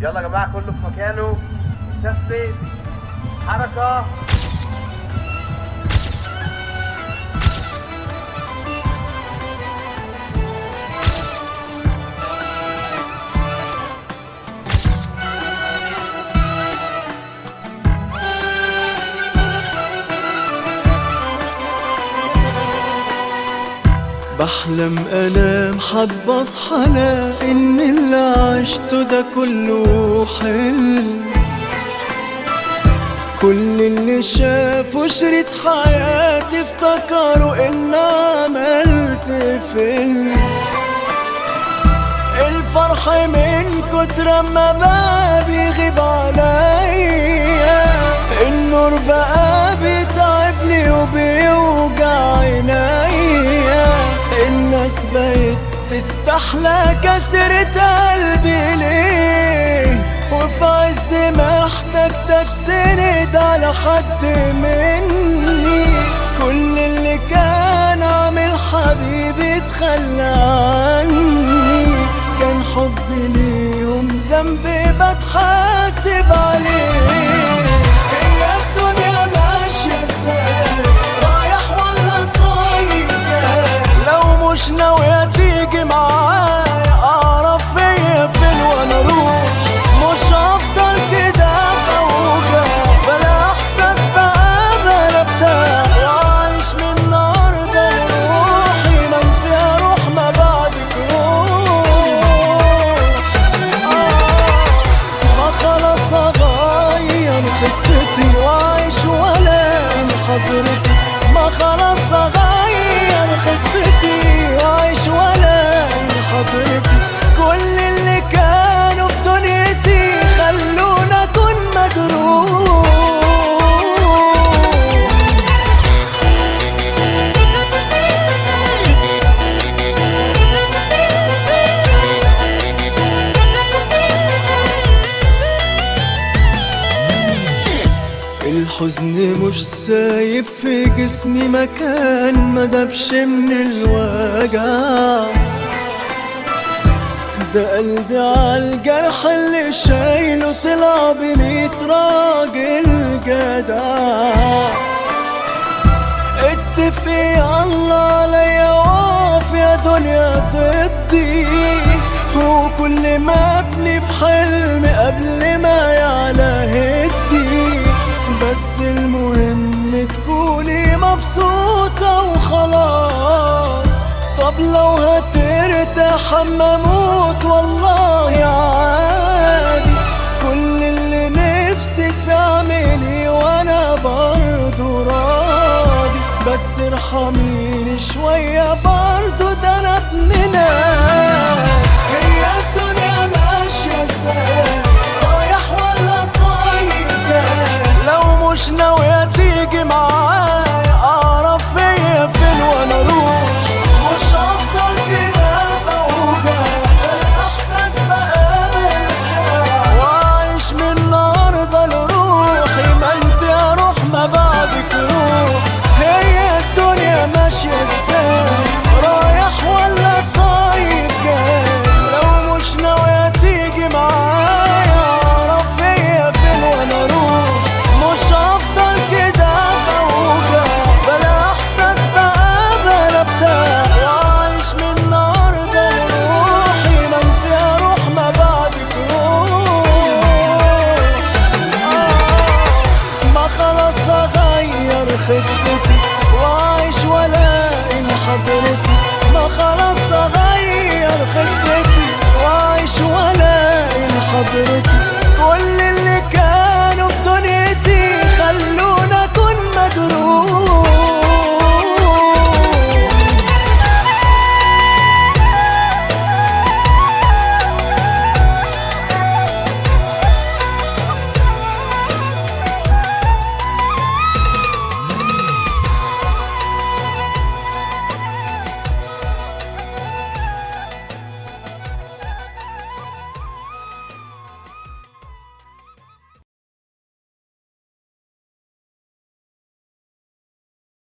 يلا يا جماعة كله في مكانه تثبت حركة بحلم انام حب اصحى الاقي ان اللي عشته ده كله حلم كل اللي شافوا شريط حياتي افتكروا ان عملت فيلم الفرح من كتر ما بقى بيغيب عليا النور بقى بيتعبني وبيوجع عينيا الناس بقت تستحلى كسرة قلبي ليه وفي عز ما احتجتك سند على حد مني كل اللي كان عامل حبيبي اتخلى عني كان حبي ليهم ذنبي بتحاسب عليه هي الدنيا ماشية ازاي رايح ولا طاير لو مش ناوية تيجي معايا اعرف فيا فين وانا اروح مش هفضل كده فوجع بلا احساس بقى بلا بتاع وعايش من النهارده لروحي ما انت يا روح ما بعدك روح آه ما خلاص اغير خطتي واعيش ولا حضرتك ما خلاص اغير خطتي واعيش ولا حضرتك كل اللي كانوا في دنيتي خلونا اكون مجروح الحزن مش سايب في جسمي مكان ما دبش من الوجع ده قلبي عالجرح اللي شايله طلع بميت راجل جدع اتفقي الله عليا واقف يا دنيا ضدي وكل ما ابني في حلم قبل ما يعلى هدي بس المهم تكوني مبسوطة وخلاص طب لو هترتاح اما اموت والله عادي كل اللي نفسك في اعملي وانا برضو راضي بس ارحميني شوية برضو ده انا ابن ناس